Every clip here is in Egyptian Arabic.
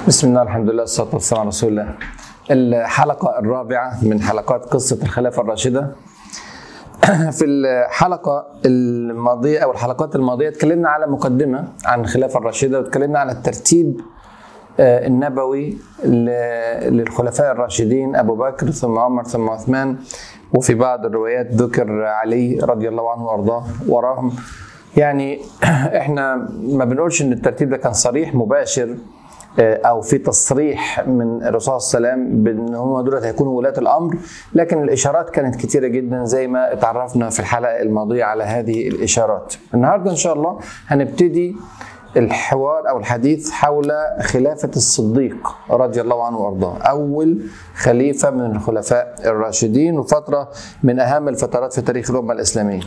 بسم الله الحمد لله والصلاة والسلام على رسول الله الحلقة الرابعة من حلقات قصة الخلافة الراشدة في الحلقة الماضية أو الحلقات الماضية اتكلمنا على مقدمة عن الخلافة الراشدة واتكلمنا على الترتيب آه، النبوي ل- للخلفاء الراشدين أبو بكر ثم عمر ثم عثمان وفي بعض الروايات ذكر علي رضي الله عنه وأرضاه وراهم يعني احنا ما بنقولش ان الترتيب ده كان صريح مباشر آه، او في تصريح من الرسول صلى الله عليه وسلم بان هم دول هيكونوا ولاة الامر لكن الاشارات كانت كتيره جدا زي ما اتعرفنا في الحلقه الماضيه على هذه الاشارات. النهارده ان شاء الله هنبتدي الحوار او الحديث حول خلافه الصديق رضي الله عنه وارضاه، اول خليفه من الخلفاء الراشدين وفتره من اهم الفترات في تاريخ الامه الاسلاميه.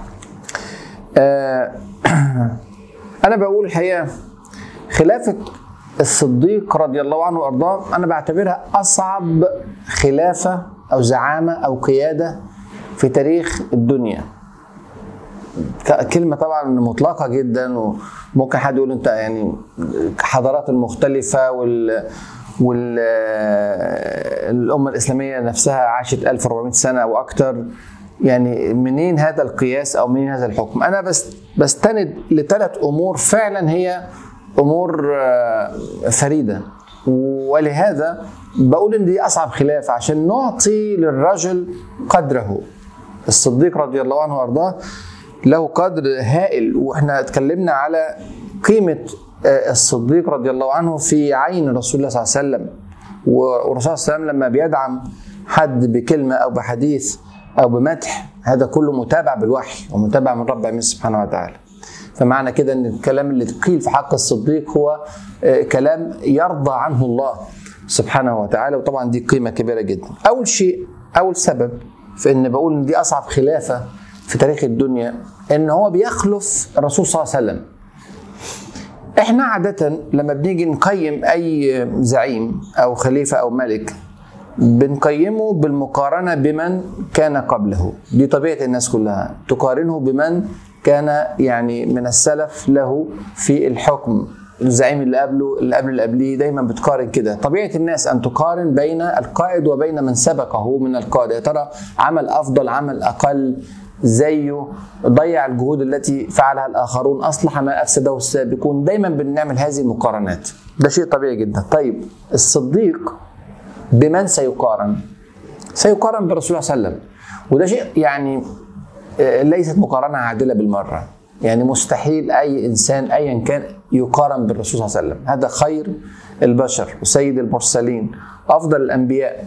آه، انا بقول الحقيقه خلافه الصديق رضي الله عنه وارضاه انا بعتبرها اصعب خلافه او زعامه او قياده في تاريخ الدنيا ك- كلمه طبعا مطلقه جدا وممكن حد يقول انت يعني الحضارات المختلفه وال وال الامه الاسلاميه نفسها عاشت 1400 سنه واكثر يعني منين هذا القياس او منين هذا الحكم انا بس بستند لثلاث امور فعلا هي امور آه، فريده ولهذا بقول ان دي اصعب خلافه عشان نعطي للرجل قدره الصديق رضي الله عنه وارضاه له قدر هائل واحنا اتكلمنا على قيمه آه، الصديق رضي الله عنه في عين رسول الله صلى الله عليه وسلم والرسول صلى الله عليه وسلم لما بيدعم حد بكلمه او بحديث او بمدح هذا كله متابع بالوحي ومتابع من رب العالمين سبحانه وتعالى فمعنى كده ان الكلام اللي قيل في حق الصديق هو آه، كلام يرضى عنه الله سبحانه وتعالى وطبعا دي قيمه كبيره جدا اول شيء اول سبب في ان بقول ان دي اصعب خلافه في تاريخ الدنيا ان هو بيخلف الرسول صلى الله عليه وسلم احنا عادة لما بنيجي نقيم اي زعيم او خليفة او ملك بنقيمه بالمقارنة بمن كان قبله دي طبيعة الناس كلها تقارنه بمن كان يعني من السلف له في الحكم الزعيم اللي قبله اللي قبل اللي قبليه دايما بتقارن كده طبيعة الناس أن تقارن بين القائد وبين من سبقه من القادة يا ترى عمل أفضل عمل أقل زيه ضيع الجهود التي فعلها الآخرون أصلح ما أفسده السابقون دايما بنعمل هذه المقارنات ده شيء طبيعي جدا طيب الصديق بمن سيقارن سيقارن برسول الله صلى الله عليه وسلم وده شيء يعني آه، ليست مقارنة عادلة بالمرة يعني مستحيل أي إنسان أيا كان يقارن بالرسول صلى الله عليه وسلم هذا خير البشر وسيد المرسلين أفضل الأنبياء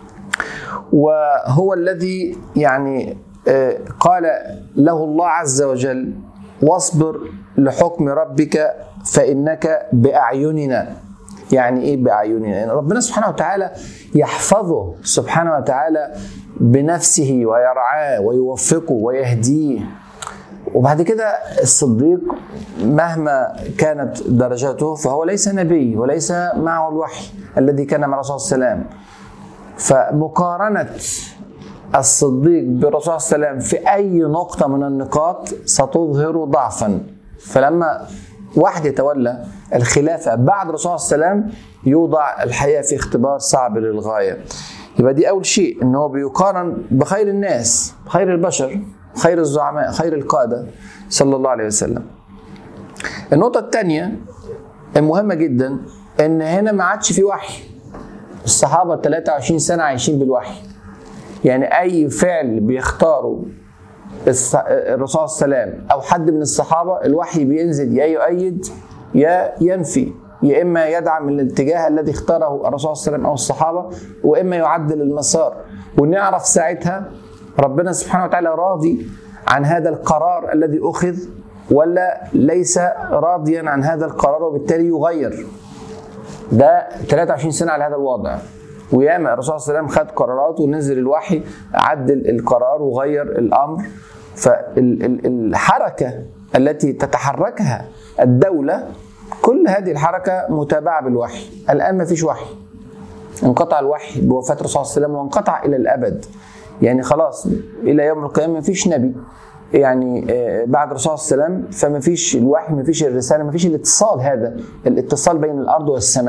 وهو الذي يعني آه، قال له الله عز وجل واصبر لحكم ربك فإنك بأعيننا يعني ايه باعيننا؟ يعني ربنا سبحانه وتعالى يحفظه سبحانه وتعالى بنفسه ويرعاه ويوفقه ويهديه وبعد كده الصديق مهما كانت درجاته فهو ليس نبي وليس معه الوحي الذي كان مع الرسول صلى الله عليه وسلم فمقارنة الصديق بالرسول صلى الله عليه وسلم في أي نقطة من النقاط ستظهر ضعفا فلما واحد يتولى الخلافة بعد الرسول صلى الله عليه وسلم يوضع الحقيقة في اختبار صعب للغاية يبقى دي أول شيء إن هو بيقارن بخير الناس خير البشر خير الزعماء خير القادة صلى الله عليه وسلم النقطة الثانية المهمة جدا إن هنا ما عادش في وحي الصحابة 23 سنة عايشين بالوحي يعني أي فعل بيختاروا الص- الرسول صلى الله عليه وسلم او حد من الصحابه الوحي بينزل يا يؤيد يا ينفي يا اما يدعم الاتجاه الذي اختاره الرسول صلى الله عليه وسلم او الصحابه واما يعدل المسار ونعرف ساعتها ربنا سبحانه وتعالى راضي عن هذا القرار الذي اخذ ولا ليس راضيا عن هذا القرار وبالتالي يغير ده 23 سنه على هذا الوضع وياما الرسول صلى الله عليه وسلم خد قرارات ونزل الوحي عدل القرار وغير الامر فالحركه التي تتحركها الدوله كل هذه الحركه متابعه بالوحي الان ما فيش وحي انقطع الوحي بوفاه الرسول صلى الله عليه وسلم وانقطع الى الابد يعني خلاص الى يوم القيامه ما فيش نبي يعني آه، بعد الرسول صلى الله عليه وسلم فما فيش الوحي ما فيش الرساله ما فيش الاتصال هذا الاتصال بين الارض والسماء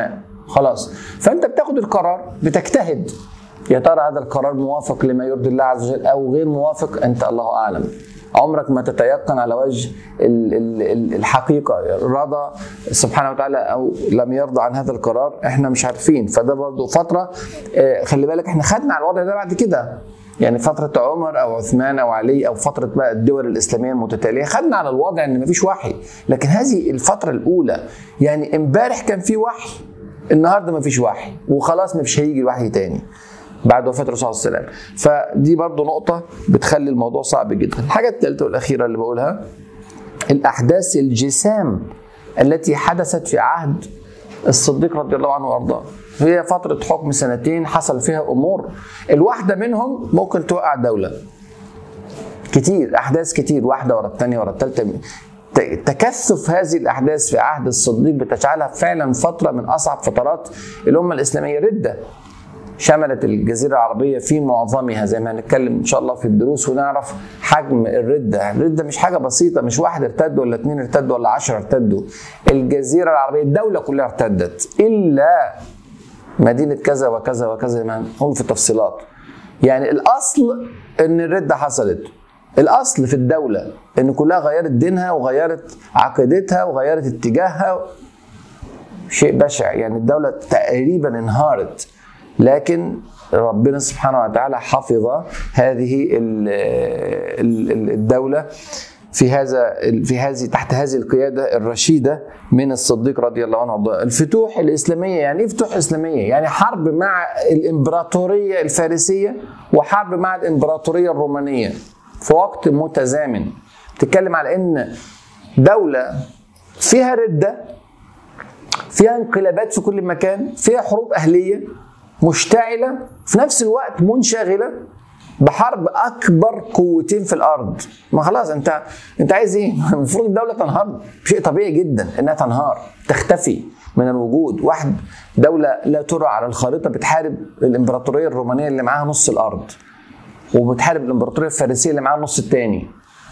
خلاص فانت بتاخد القرار بتجتهد يا ترى هذا القرار موافق لما يرضي الله عز وجل او غير موافق انت الله اعلم عمرك ما تتيقن على وجه ال- ال- ال- الحقيقه رضى سبحانه وتعالى او لم يرضى عن هذا القرار احنا مش عارفين فده برضو فتره آه، خلي بالك احنا خدنا على الوضع ده بعد كده يعني فترة عمر أو عثمان أو علي أو فترة بقى الدول الإسلامية المتتالية خدنا على الوضع إن مفيش وحي لكن هذه الفترة الأولى يعني امبارح كان في وحي النهارده مفيش وحي وخلاص مش هيجي الوحي تاني بعد وفاه الرسول صلى الله عليه وسلم فدي برضو نقطه بتخلي الموضوع صعب جدا الحاجه الثالثه والاخيره اللي بقولها الاحداث الجسام التي حدثت في عهد الصديق رضي الله عنه وارضاه هي فترة حكم سنتين حصل فيها أمور الواحدة منهم ممكن توقع دولة كتير أحداث كتير واحدة ورا الثانية ورا الثالثة ت- تكثف هذه الأحداث في عهد الصديق بتجعلها فعلا فترة من أصعب فترات الأمة الإسلامية ردة شملت الجزيرة العربية في معظمها زي ما هنتكلم إن شاء الله في الدروس ونعرف حجم الردة الردة مش حاجة بسيطة مش واحد ارتد ولا اتنين ارتدوا ولا عشرة ارتدوا الجزيرة العربية الدولة كلها ارتدت إلا مدينة كذا وكذا وكذا زي ما هم في التفصيلات يعني الأصل إن الردة حصلت الأصل في الدولة إن كلها غيرت دينها وغيرت عقيدتها وغيرت اتجاهها شيء بشع يعني الدولة تقريبا انهارت لكن ربنا سبحانه وتعالى حفظ هذه ال- ال- ال- الدولة في هذا في هذه تحت هذه القيادة الرشيدة من الصديق رضي الله عنه وارضاه الفتوح الإسلامية يعني إيه فتوح إسلامية؟ يعني حرب مع الإمبراطورية الفارسية وحرب مع الإمبراطورية الرومانية في وقت متزامن تتكلم على إن دولة فيها ردة فيها انقلابات في كل مكان فيها حروب أهلية مشتعلة في نفس الوقت منشغلة بحرب أكبر قوتين في الأرض ما خلاص أنت أنت عايز إيه؟ المفروض الدولة تنهار شيء طبيعي جدا إنها تنهار تختفي من الوجود واحد دولة لا ترى على الخريطة بتحارب الإمبراطورية الرومانية اللي معاها نص الأرض وبتحارب الإمبراطورية الفارسية اللي معاها النص التاني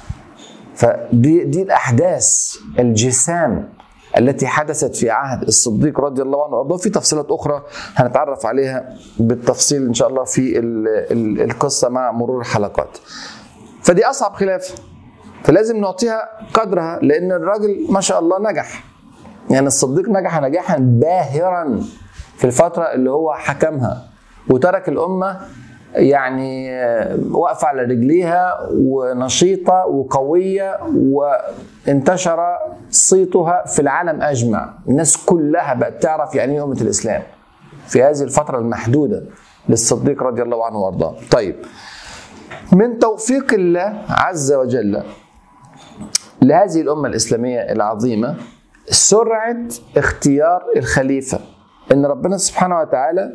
فدي دي الاحداث الجسام التي حدثت في عهد الصديق رضي الله عنه وارضاه في تفصيلات اخرى هنتعرف عليها بالتفصيل ان شاء الله في ال- ال- القصه مع مرور الحلقات. فدي اصعب خلافه فلازم نعطيها قدرها لان الراجل ما شاء الله نجح. يعني الصديق نجح نجاحا باهرا في الفتره اللي هو حكمها وترك الامه يعني آه، واقفه على رجليها ونشيطه وقويه وانتشر صيتها في العالم اجمع، الناس كلها بقت تعرف يعني ايه امه الاسلام في هذه الفتره المحدوده للصديق رضي الله عنه وارضاه. طيب من توفيق الله عز وجل لهذه الامه الاسلاميه العظيمه سرعه اختيار الخليفه ان ربنا سبحانه وتعالى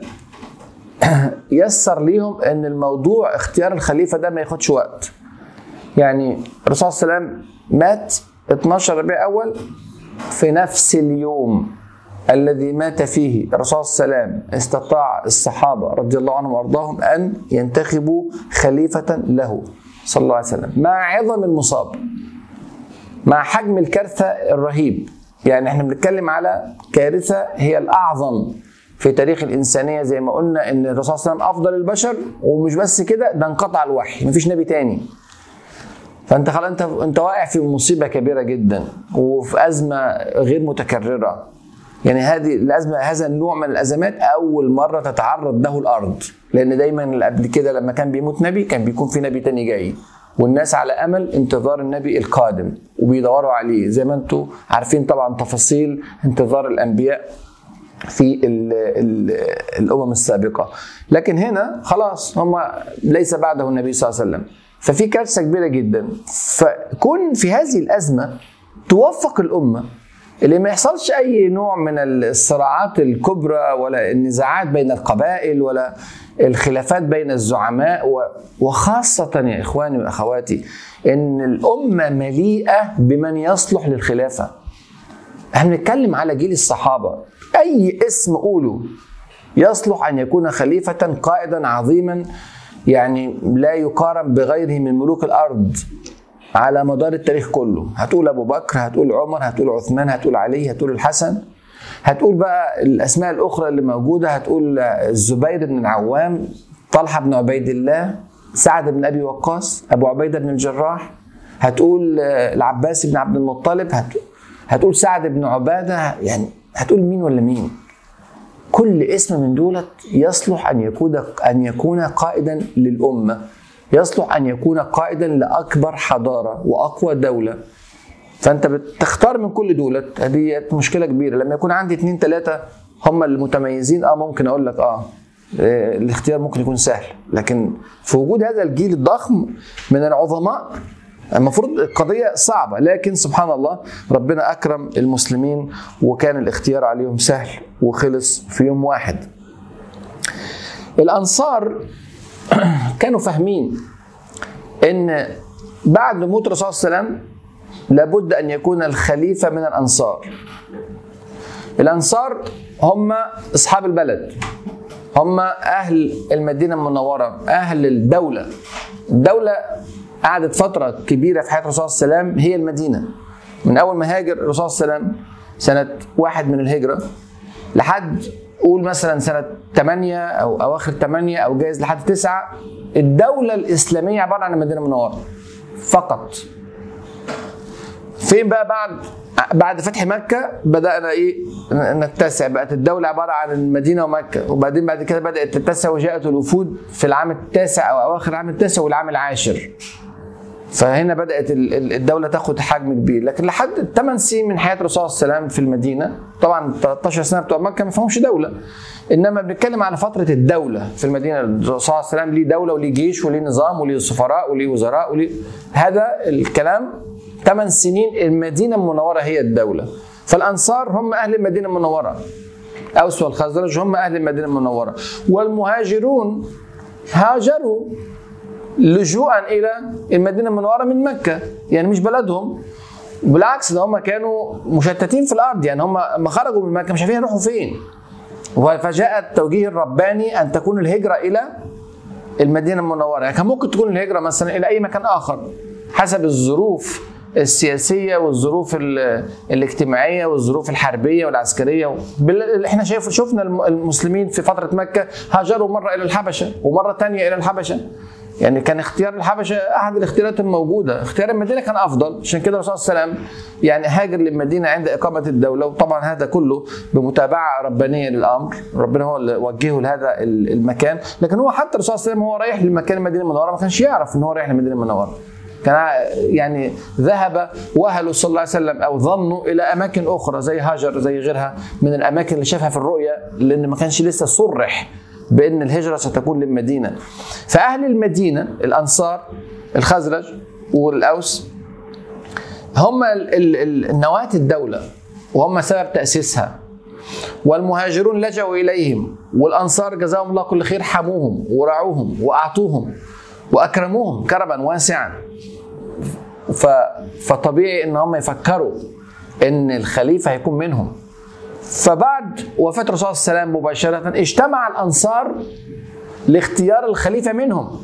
يسر ليهم ان الموضوع اختيار الخليفه ده ما ياخدش وقت يعني الرسول صلى الله عليه وسلم مات 12 ربيع اول في نفس اليوم الذي مات فيه الرسول صلى الله عليه وسلم استطاع الصحابه رضي الله عنهم وارضاهم ان ينتخبوا خليفه له صلى الله عليه وسلم مع عظم المصاب مع حجم الكارثه الرهيب يعني احنا بنتكلم على كارثه هي الاعظم في تاريخ الانسانيه زي ما قلنا ان الرسول صلى الله عليه وسلم افضل البشر ومش بس كده ده انقطع الوحي مفيش نبي تاني فانت خلاص انت انت واقع في مصيبه كبيره جدا وفي ازمه غير متكرره يعني هذه الازمه هذا النوع من الازمات اول مره تتعرض له الارض لان دايما اللي قبل كده لما كان بيموت نبي كان بيكون في نبي تاني جاي والناس على امل انتظار النبي القادم وبيدوروا عليه زي ما انتم عارفين طبعا تفاصيل انتظار الانبياء في ال ال الامم السابقه لكن هنا خلاص هم ليس بعده النبي صلى الله عليه وسلم ففي كارثه كبيره جدا فكون في هذه الازمه توفق الامه اللي ما يحصلش اي نوع من الصراعات الكبرى ولا النزاعات بين القبائل ولا الخلافات بين الزعماء و- وخاصة يا إخواني وأخواتي إن الأمة مليئة بمن يصلح للخلافة احنا بنتكلم على جيل الصحابة أي اسم قوله يصلح أن يكون خليفة قائدا عظيما يعني لا يقارن بغيره من ملوك الأرض على مدار التاريخ كله هتقول أبو بكر هتقول عمر هتقول عثمان هتقول علي هتقول الحسن هتقول بقى الاسماء الاخرى اللي موجوده هتقول الزبير بن العوام طلحه بن عبيد الله سعد بن ابي وقاص ابو عبيده بن الجراح هتقول العباس بن عبد المطلب هتقول, هتقول سعد بن عباده يعني هتقول مين ولا مين كل اسم من دولت يصلح ان يكون ان يكون قائدا للامه يصلح ان يكون قائدا لاكبر حضاره واقوى دوله فانت بتختار من كل دولت هذه مشكله كبيره لما يكون عندي اثنين ثلاثه هم المتميزين اه ممكن اقول لك اه الاختيار ممكن يكون سهل لكن في وجود هذا الجيل الضخم من العظماء المفروض القضية صعبة لكن سبحان الله ربنا أكرم المسلمين وكان الاختيار عليهم سهل وخلص في يوم واحد الأنصار كانوا فاهمين ان بعد موت الرسول صلى الله عليه وسلم لابد ان يكون الخليفه من الانصار الانصار هم اصحاب البلد هم اهل المدينه المنوره اهل الدوله الدوله قعدت فتره كبيره في حياه الرسول صلى الله عليه وسلم هي المدينه من اول ما هاجر الرسول صلى الله عليه وسلم سنه واحد من الهجره لحد قول مثلا سنة 8 أو أواخر 8 أو جايز لحد 9 الدولة الإسلامية عبارة عن المدينة المنورة فقط فين بقى بعد بعد فتح مكة بدأنا إيه نتسع بقت الدولة عبارة عن المدينة ومكة وبعدين بعد كده بدأت تتسع وجاءت الوفود في العام التاسع أو أواخر العام التاسع والعام العاشر فهنا بدات الدوله تاخد حجم كبير لكن لحد 8 سنين من حياه الرسول صلى الله عليه وسلم في المدينه طبعا 13 سنه بتوع مكه ما فيهمش دوله انما بنتكلم على فتره الدوله في المدينه الرسول صلى الله عليه وسلم ليه دوله وليه جيش وليه نظام وليه سفراء وليه وزراء وليه هذا الكلام 8 سنين المدينه المنوره هي الدوله فالانصار هم اهل المدينه المنوره اوس والخزرج هم اهل المدينه المنوره والمهاجرون هاجروا لجوءا الى المدينه المنوره من مكه يعني مش بلدهم بالعكس ده هم كانوا مشتتين في الارض يعني هم ما خرجوا من مكه مش عارفين يروحوا فين فجاء التوجيه الرباني ان تكون الهجره الى المدينه المنوره يعني كان ممكن تكون الهجره مثلا الى اي مكان اخر حسب الظروف السياسيه والظروف الاجتماعيه والظروف الحربيه والعسكريه احنا شايف شفنا المسلمين في فتره مكه هاجروا مره الى الحبشه ومره ثانيه الى الحبشه يعني كان اختيار الحبشه احد الاختيارات الموجوده، اختيار المدينه كان افضل، عشان كده الرسول صلى الله عليه وسلم يعني هاجر للمدينه عند اقامه الدوله، وطبعا هذا كله بمتابعه ربانيه للامر، ربنا هو اللي وجهه لهذا المكان، لكن هو حتى الرسول صلى الله عليه وسلم هو رايح لمكان المدينه المنوره ما كانش يعرف ان هو رايح للمدينه المنوره. كان يعني ذهب وهلوا صلى الله عليه وسلم او ظنوا الى اماكن اخرى زي هاجر زي غيرها من الاماكن اللي شافها في الرؤيا لان ما كانش لسه صرح بان الهجره ستكون للمدينه فاهل المدينه الانصار الخزرج والاوس هم النواه الدوله وهم سبب تاسيسها والمهاجرون لجأوا اليهم والانصار جزاهم الله كل خير حموهم ورعوهم واعطوهم واكرموهم كرما واسعا فطبيعي ان هم يفكروا ان الخليفه هيكون منهم فبعد وفاة الرسول صلى الله عليه وسلم مباشرة اجتمع الأنصار لاختيار الخليفة منهم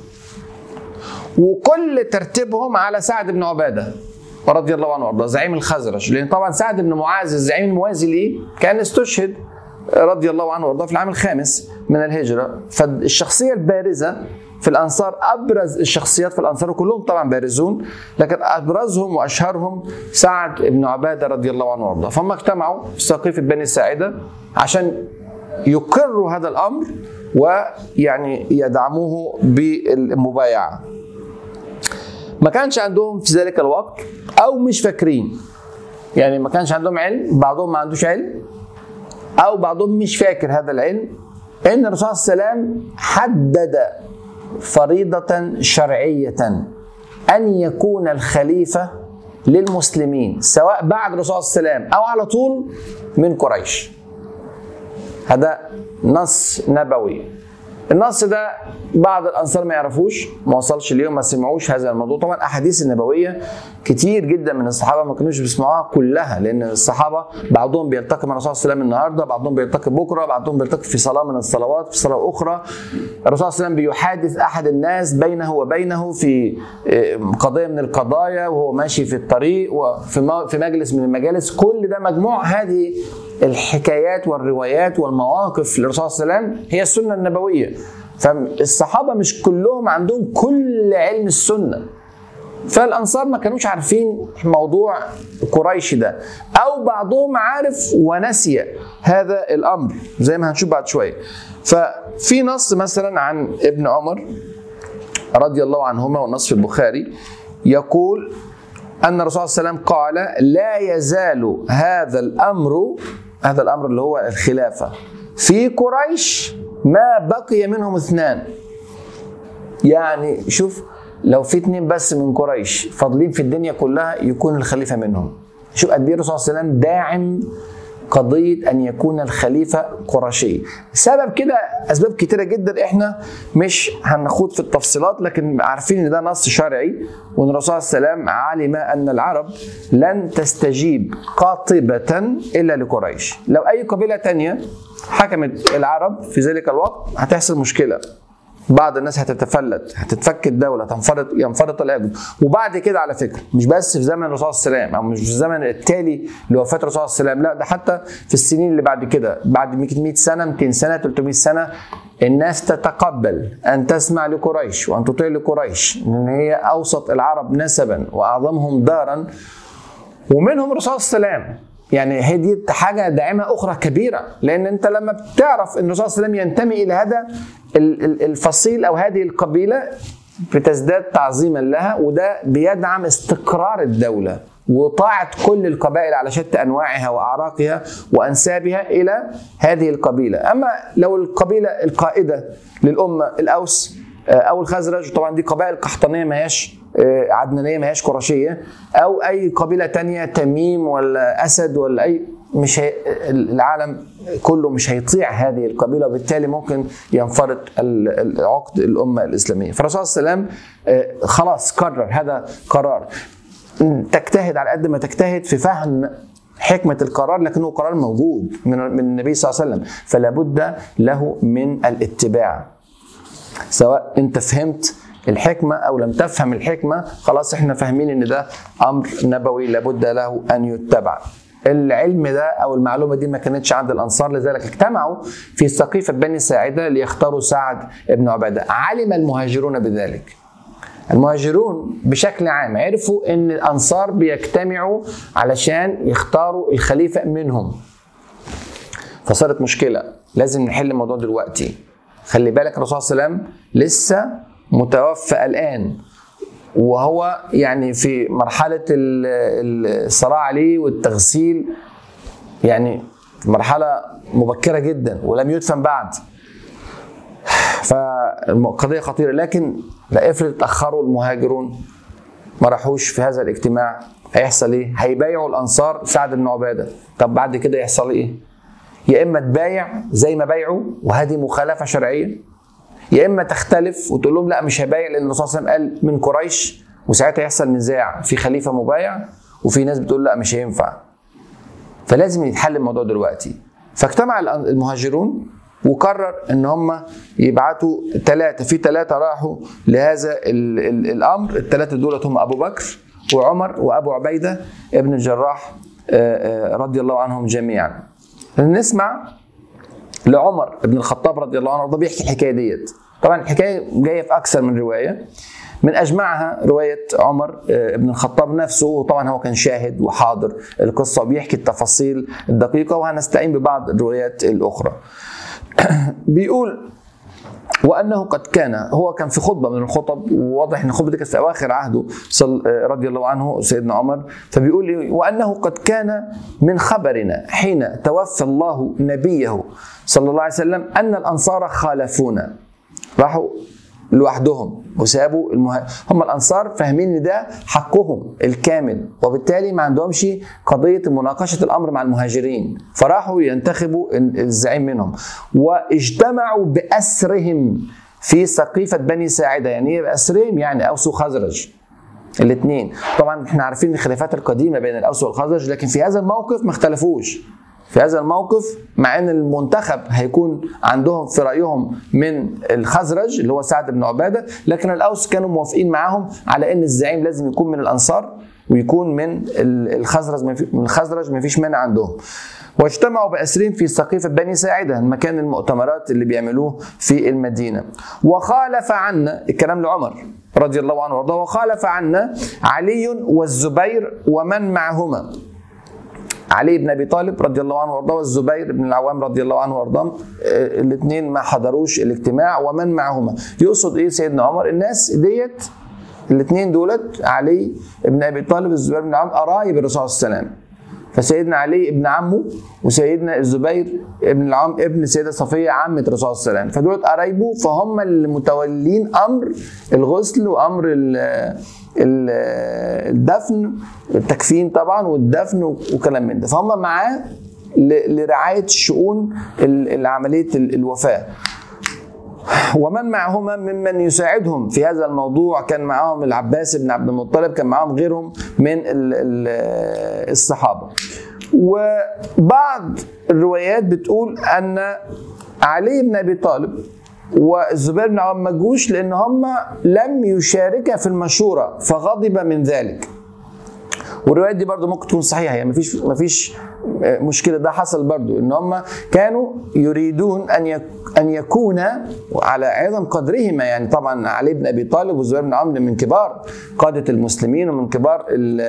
وكل ترتيبهم على سعد بن عبادة رضي الله عنه وارضاه زعيم الخزرج لأن طبعا سعد بن معاذ الزعيم الموازي ليه كان استشهد رضي الله عنه وارضاه في العام الخامس من الهجرة فالشخصية البارزة في الانصار ابرز الشخصيات في الانصار وكلهم طبعا بارزون لكن ابرزهم واشهرهم سعد بن عباده رضي الله عنه وارضاه فهم اجتمعوا في سقيفه بني الساعده عشان يقروا هذا الامر ويعني يدعموه بالمبايعه ما كانش عندهم في ذلك الوقت او مش فاكرين يعني ما كانش عندهم علم بعضهم ما عندوش علم او بعضهم مش فاكر هذا العلم ان الرسول صلى الله عليه وسلم حدد فريضة شرعية أن يكون الخليفة للمسلمين سواء بعد الرسول صلى الله عليه وسلم أو على طول من قريش هذا نص نبوي النص ده بعض الانصار ما يعرفوش ما وصلش ليهم ما سمعوش هذا الموضوع طبعا الاحاديث النبويه كتير جدا من الصحابه ما كانوش بيسمعوها كلها لان الصحابه بعضهم بيلتقي مع الرسول صلى الله عليه وسلم النهارده بعضهم بيلتقي بكره بعضهم بيلتقي في صلاه من الصلوات في صلاه اخرى الرسول صلى الله عليه وسلم بيحادث احد الناس بينه وبينه في قضيه من القضايا وهو ماشي في الطريق وفي في مجلس من المجالس كل ده مجموع هذه الحكايات والروايات والمواقف للرسول صلى الله عليه وسلم هي السنه النبويه فالصحابه مش كلهم عندهم كل علم السنه فالانصار ما كانوش عارفين موضوع قريش ده او بعضهم عارف ونسي هذا الامر زي ما هنشوف بعد شويه ففي نص مثلا عن ابن عمر رضي الله عنهما والنص في البخاري يقول ان الرسول صلى الله عليه وسلم قال لا يزال هذا الامر هذا الامر اللي هو الخلافه في قريش ما بقي منهم اثنان يعني شوف لو في اتنين بس من قريش فاضلين في الدنيا كلها يكون الخليفه منهم شوف قد ايه الرسول صلى الله عليه وسلم داعم قضية أن يكون الخليفة قرشي سبب كده أسباب كتيرة جدا إحنا مش هنخوض في التفصيلات لكن عارفين إن ده نص شرعي وأن الرسول صلى الله عليه وسلم علم أن العرب لن تستجيب قاطبة إلا لقريش لو أي قبيلة تانية حكمت العرب في ذلك الوقت هتحصل مشكلة بعض الناس هتتفلت هتتفك الدوله تنفرط ينفرط العقد وبعد كده على فكره مش بس في زمن الرسول صلى الله عليه وسلم او مش في الزمن التالي لوفاه الرسول صلى الله عليه وسلم لا ده حتى في السنين اللي بعد كده بعد 100 سنه 200 سنه 300 سنه الناس تتقبل ان تسمع لقريش وان تطيع لقريش لان هي اوسط العرب نسبا واعظمهم دارا ومنهم الرسول صلى الله عليه وسلم يعني هي دي حاجه داعمه اخرى كبيره لان انت لما بتعرف ان الرسول صلى الله عليه وسلم ينتمي الى هذا الفصيل او هذه القبيله بتزداد تعظيما لها وده بيدعم استقرار الدوله وطاعة كل القبائل على شتى أنواعها وأعراقها وأنسابها إلى هذه القبيلة أما لو القبيلة القائدة للأمة الأوس أو الخزرج طبعا دي قبائل قحطانية ما هياش عدنانية ما هياش قرشية أو أي قبيلة تانية تميم ولا أسد ولا أي مش هي العالم كله مش هيطيع هذه القبيله وبالتالي ممكن ينفرط عقد الامه الاسلاميه فالرسول صلى الله عليه وسلم خلاص قرر هذا قرار تجتهد على قد ما تجتهد في فهم حكمة القرار لكنه قرار موجود من من النبي صلى الله عليه وسلم فلا بد له من الاتباع سواء انت فهمت الحكمة أو لم تفهم الحكمة خلاص احنا فاهمين ان ده أمر نبوي لابد له أن يتبع العلم ده او المعلومه دي ما كانتش عند الانصار لذلك اجتمعوا في سقيفه بني ساعده ليختاروا سعد بن عباده علم المهاجرون بذلك المهاجرون بشكل عام عرفوا ان الانصار بيجتمعوا علشان يختاروا الخليفه منهم فصارت مشكله لازم نحل الموضوع دلوقتي خلي بالك الرسول صلى الله عليه وسلم لسه متوفى الان وهو يعني في مرحلة الصراع عليه والتغسيل يعني مرحلة مبكرة جدا ولم يدفن بعد فالقضية خطيرة لكن لا افرض اتأخروا المهاجرون ما راحوش في هذا الاجتماع هيحصل ايه؟ هيبايعوا الانصار سعد بن عباده، طب بعد كده يحصل ايه؟ يا اما تبايع زي ما بايعوا وهذه مخالفه شرعيه يا اما تختلف وتقول لهم لا مش هبايع لان الرسول صلى الله عليه وسلم قال من قريش وساعتها يحصل نزاع في خليفه مبايع وفي ناس بتقول لا مش هينفع فلازم يتحل الموضوع دلوقتي فاجتمع المهاجرون وقرر ان هم يبعتوا ثلاثه في ثلاثه راحوا لهذا ال ال الامر الثلاثه دولت هم ابو بكر وعمر وابو عبيده ابن الجراح رضي الله عنهم جميعا نسمع لعمر بن الخطاب رضي الله عنه بيحكي الحكايه ديت طبعا الحكايه جايه في اكثر من روايه من اجمعها روايه عمر بن الخطاب نفسه وطبعا هو كان شاهد وحاضر القصه وبيحكي التفاصيل الدقيقه وهنستعين ببعض الروايات الاخرى بيقول وانه قد كان هو كان في خطبه من الخطب وواضح ان الخطبه دي كانت في اواخر عهده رضي الله عنه سيدنا عمر فبيقول وانه قد كان من خبرنا حين توفى الله نبيه صلى الله عليه وسلم ان الانصار خالفونا راحوا لوحدهم وسابوا المه... هم الانصار فاهمين ان ده حقهم الكامل وبالتالي ما عندهمش قضيه مناقشه الامر مع المهاجرين فراحوا ينتخبوا الزعيم منهم واجتمعوا باسرهم في سقيفه بني ساعده يعني ايه باسرهم يعني اوس وخزرج الاثنين طبعا احنا عارفين الخلافات القديمه بين الاوس والخزرج لكن في هذا الموقف ما اختلفوش في هذا الموقف مع ان المنتخب هيكون عندهم في رايهم من الخزرج اللي هو سعد بن عباده لكن الاوس كانوا موافقين معاهم على ان الزعيم لازم يكون من الانصار ويكون من الخزرج من الخزرج ما فيش مانع عندهم واجتمعوا بأسرهم في سقيفة بني ساعدة مكان المؤتمرات اللي بيعملوه في المدينة وخالف عنا الكلام لعمر رضي الله عنه وارضاه وخالف عنا علي والزبير ومن معهما علي بن ابي طالب رضي الله عنه وارضاه والزبير بن العوام رضي الله عنه وارضاه الاثنين ما حضروش الاجتماع ومن معهما يقصد ايه سيدنا عمر الناس ديت الاثنين دولت علي بن ابي طالب والزبير بن العوام قرايب الرسول صلى الله عليه وسلم فسيدنا علي ابن عمه وسيدنا الزبير ابن العام ابن السيده صفيه عمه الرسول صلى الله عليه وسلم فدول قرايبه فهم المتولين امر الغسل وامر ال ال الدفن التكفين طبعا والدفن وكلام من ده فهم معاه لرعايه شؤون عمليه الوفاه ومن معهما ممن يساعدهم في هذا الموضوع كان معهم العباس بن عبد المطلب كان معهم غيرهم من الصحابه وبعض الروايات بتقول ان علي بن ابي طالب والزبير بن عوام ما جوش لان هم لم يشاركا في المشوره فغضب من ذلك والروايات دي برضو ممكن تكون صحيحه يعني مفيش مفيش مشكله ده حصل برضو ان هم كانوا يريدون ان ان يكون على عظم قدرهما يعني طبعا علي بن ابي طالب والزبير بن عمرو من كبار قاده المسلمين ومن كبار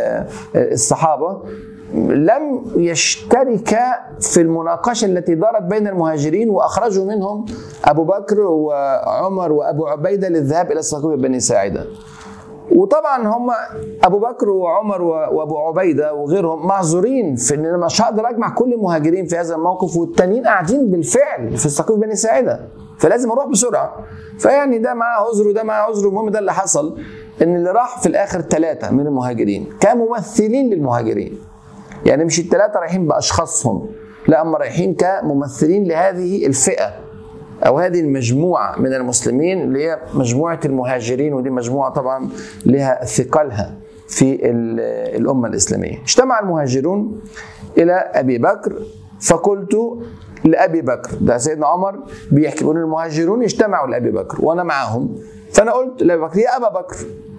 الصحابه لم يشتركا في المناقشه التي دارت بين المهاجرين واخرجوا منهم ابو بكر وعمر وابو عبيده للذهاب الى سقيفه بني ساعده وطبعا هم ابو بكر وعمر وابو عبيده وغيرهم معذورين في ان انا مش هقدر اجمع كل المهاجرين في هذا الموقف والتانيين قاعدين بالفعل في السقيف بني ساعده فلازم اروح بسرعه فيعني ده معاه عذر وده معاه عذر المهم ده اللي حصل ان اللي راح في الاخر ثلاثه من المهاجرين كممثلين للمهاجرين يعني مش الثلاثه رايحين باشخاصهم لا هم رايحين كممثلين لهذه الفئه او هذه المجموعه من المسلمين اللي هي مجموعه المهاجرين ودي مجموعه طبعا لها ثقلها في الامه الاسلاميه. اجتمع المهاجرون الى ابي بكر فقلت لابي بكر ده سيدنا عمر بيحكي بيقول المهاجرون اجتمعوا لابي بكر وانا معهم فانا قلت لابي بكر يا ابا بكر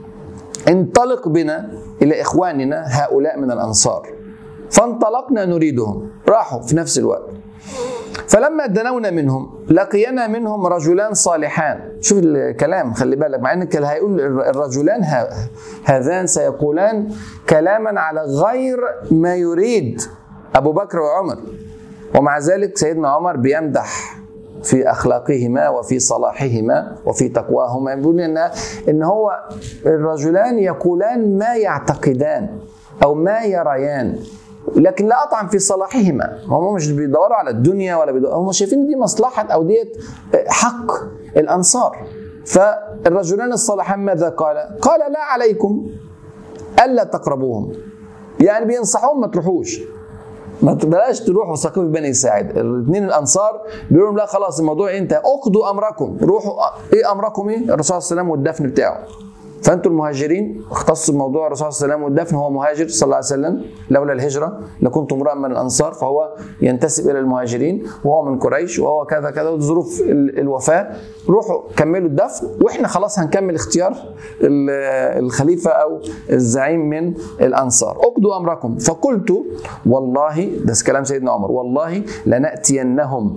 انطلق بنا الى اخواننا هؤلاء من الانصار فانطلقنا نريدهم راحوا في نفس الوقت فلما دنونا منهم لقينا منهم رجلان صالحان شوف الكلام خلي بالك مع انك هيقول الرجلان هذان سيقولان كلاما على غير ما يريد ابو بكر وعمر ومع ذلك سيدنا عمر بيمدح في اخلاقهما وفي صلاحهما وفي تقواهما يقول ان ان هو الرجلان يقولان ما يعتقدان او ما يريان لكن لا اطعن في صلاحهما هم مش بيدوروا على الدنيا ولا بيدوروا هم شايفين دي مصلحه او ديت حق الانصار فالرجلان الصالحان ماذا قال؟ قال لا عليكم الا تقربوهم يعني بينصحوهم ما تروحوش ما بلاش تروحوا سقيف بني ساعد الاثنين الانصار بيقولوا لهم لا خلاص الموضوع انتهى اقضوا امركم روحوا ايه امركم ايه الرسول صلى الله عليه وسلم والدفن بتاعه فانتم المهاجرين اختصوا بموضوع الرسول صلى الله عليه وسلم والدفن هو مهاجر صلى الله عليه وسلم لولا الهجره لكنت امرا من الانصار فهو ينتسب الى المهاجرين وهو من قريش وهو كذا كذا وظروف الوفاه روحوا كملوا الدفن واحنا خلاص هنكمل اختيار الخليفه او الزعيم من الانصار اقضوا امركم فقلت والله ده كلام سيدنا عمر والله لناتينهم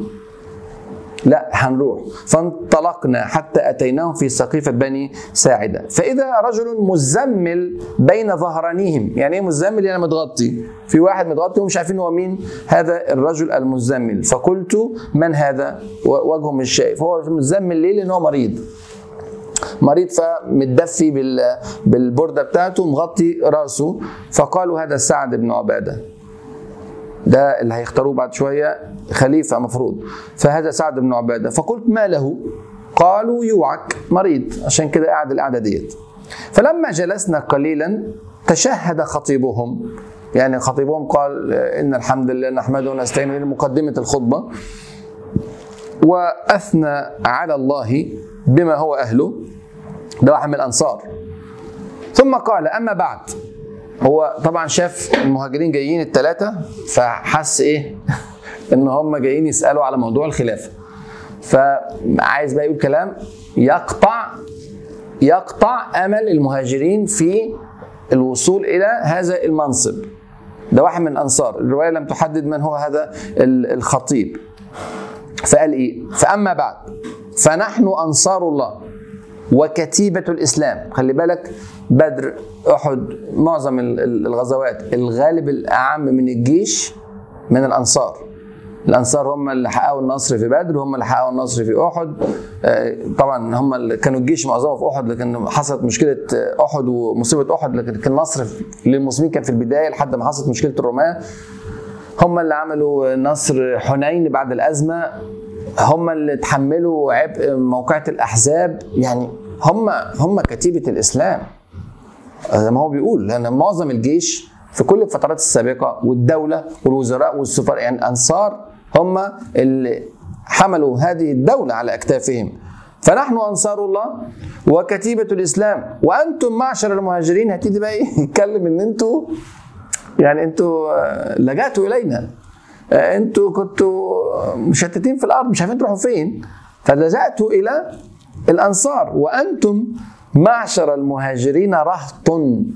لا هنروح فانطلقنا حتى اتيناهم في سقيفه بني ساعده فاذا رجل مزمل بين ظهرانيهم يعني ايه مزمل يعني متغطي في واحد متغطي ومش عارفين هو مين هذا الرجل المزمل فقلت من هذا وجهه مش شايف هو مزمل ليه لان هو مريض مريض فمتدفي بالبرده بتاعته مغطي راسه فقالوا هذا سعد بن عباده ده اللي هيختاروه بعد شويه خليفه مفروض فهذا سعد بن عباده فقلت ما له قالوا يوعك مريض عشان كده قاعد القعده ديت فلما جلسنا قليلا تشهد خطيبهم يعني خطيبهم قال ان الحمد لله نحمده ونستعينه مقدمه الخطبه واثنى على الله بما هو اهله ده واحد من الانصار ثم قال اما بعد هو طبعا شاف المهاجرين جايين الثلاثه فحس ايه ان هم جايين يسالوا على موضوع الخلافه فعايز بقى يقول كلام يقطع يقطع امل المهاجرين في الوصول الى هذا المنصب ده واحد من الانصار الروايه لم تحدد من هو هذا ال- الخطيب فقال ايه فاما بعد فنحن انصار الله وكتيبة الإسلام خلي بالك بدر أحد معظم ال- ال- الغزوات الغالب الأعم من الجيش من الأنصار الأنصار هم اللي حققوا النصر في بدر هم اللي حققوا النصر في أحد آه، طبعا هم اللي كانوا الجيش معظمه في أحد لكن حصلت مشكلة آه، أحد ومصيبة أحد لكن كان النصر في- للمسلمين كان في البداية لحد ما حصلت مشكلة الرومان هم اللي عملوا نصر حنين بعد الأزمة هم اللي تحملوا عبء موقعة الأحزاب يعني هم هم كتيبة الإسلام زي ما هو بيقول لأن معظم الجيش في كل الفترات السابقة والدولة والوزراء والسفراء يعني الأنصار هم اللي حملوا هذه الدولة على أكتافهم فنحن أنصار الله وكتيبة الإسلام وأنتم معشر المهاجرين هتيجي بقى إيه يتكلم إن أنتوا يعني انتوا آه، لجأتوا الينا آه، انتوا كنتوا مشتتين في الارض مش عارفين تروحوا فين فلجأتوا الى الانصار وانتم معشر المهاجرين رهط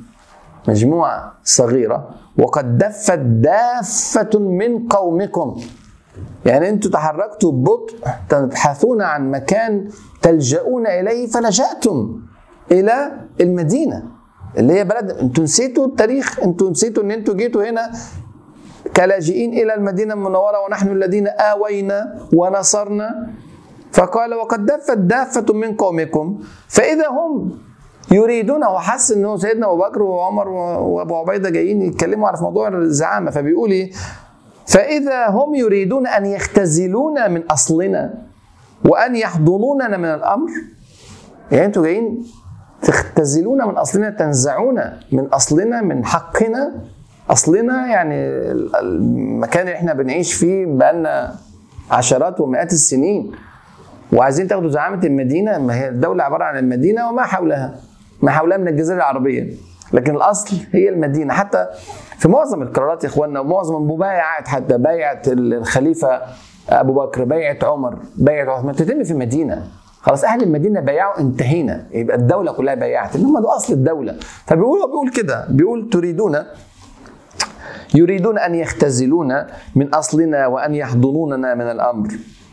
مجموعه صغيره وقد دفت دافه من قومكم يعني انتوا تحركتوا ببطء تبحثون عن مكان تلجؤون اليه فلجأتم الى المدينه اللي هي بلد انتوا نسيتوا التاريخ انتوا نسيتوا ان انتوا جيتوا هنا كلاجئين الى المدينه المنوره ونحن الذين اوينا ونصرنا فقال وقد دفت دافه من قومكم فاذا هم يريدون وحس انه سيدنا ابو بكر وعمر وابو عبيده جايين يتكلموا على موضوع الزعامه فبيقول ايه فاذا هم يريدون ان يختزلونا من اصلنا وان يحضنوننا من الامر يعني انتوا جايين تختزلونا من اصلنا تنزعونا من اصلنا من حقنا اصلنا يعني المكان اللي احنا بنعيش فيه بقالنا عشرات ومئات السنين وعايزين تاخدوا زعامه المدينه ما هي الدوله عباره عن المدينه وما حولها ما حولها من الجزيره العربيه لكن الاصل هي المدينه حتى في معظم القرارات يا اخواننا ومعظم المبايعات حتى بيعه الخليفه ابو بكر بيعه عمر بيعه عثمان تتم في المدينه خلاص اهل المدينه بايعوا انتهينا يبقى الدوله كلها بايعت ان هم ده اصل الدوله فبيقول هو بيقول كده بيقول تريدون يريدون ان يختزلونا من اصلنا وان يحضنوننا من الامر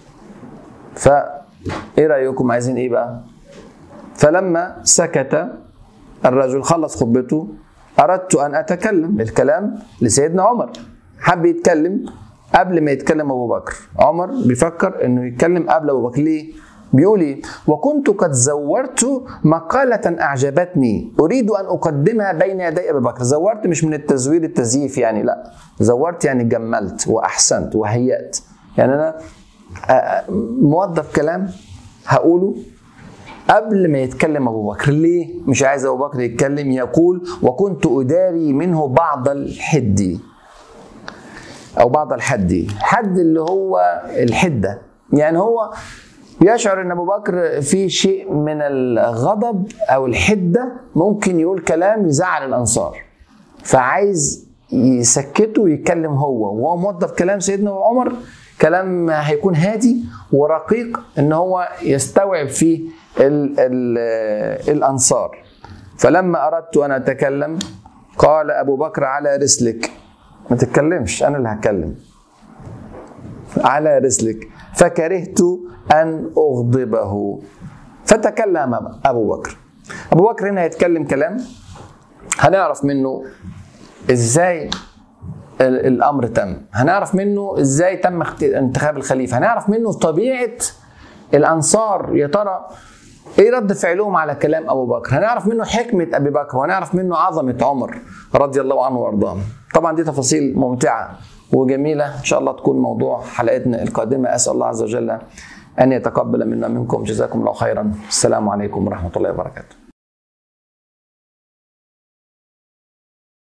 ف ايه رايكم عايزين ايه بقى فلما سكت الرجل خلص خطبته اردت ان اتكلم الكلام لسيدنا عمر حب يتكلم قبل ما يتكلم ابو بكر عمر بيفكر انه يتكلم قبل ابو بكر ليه بيقول ايه وكنت قد زورت مقالة أعجبتني أريد أن أقدمها بين يدي أبي بكر زورت مش من التزوير التزييف يعني لا زورت يعني جملت وأحسنت وهيأت يعني أنا موظف كلام هقوله قبل ما يتكلم ابو بكر ليه مش عايز ابو بكر يتكلم يقول وكنت اداري منه بعض الحد او بعض الحد حد اللي هو الحده يعني هو يشعر ان ابو بكر في شيء من الغضب او الحده ممكن يقول كلام يزعل الانصار فعايز يسكته ويتكلم هو وهو موظف كلام سيدنا عمر كلام هيكون هادي ورقيق ان هو يستوعب فيه ال ال الانصار فلما اردت ان اتكلم قال ابو بكر على رسلك ما تتكلمش انا اللي هتكلم على رسلك فكرهت ان اغضبه فتكلم ابو بكر ابو بكر هنا هيتكلم كلام هنعرف منه ازاي الامر تم هنعرف منه ازاي تم انتخاب الخليفه هنعرف منه طبيعه الانصار يا ترى ايه رد فعلهم على كلام ابو بكر هنعرف منه حكمه ابي بكر وهنعرف منه عظمه عمر رضي الله عنه وارضاه طبعا دي تفاصيل ممتعه وجميله ان شاء الله تكون موضوع حلقتنا القادمه اسال الله عز وجل ان يتقبل منا منكم جزاكم الله خيرا السلام عليكم ورحمه الله وبركاته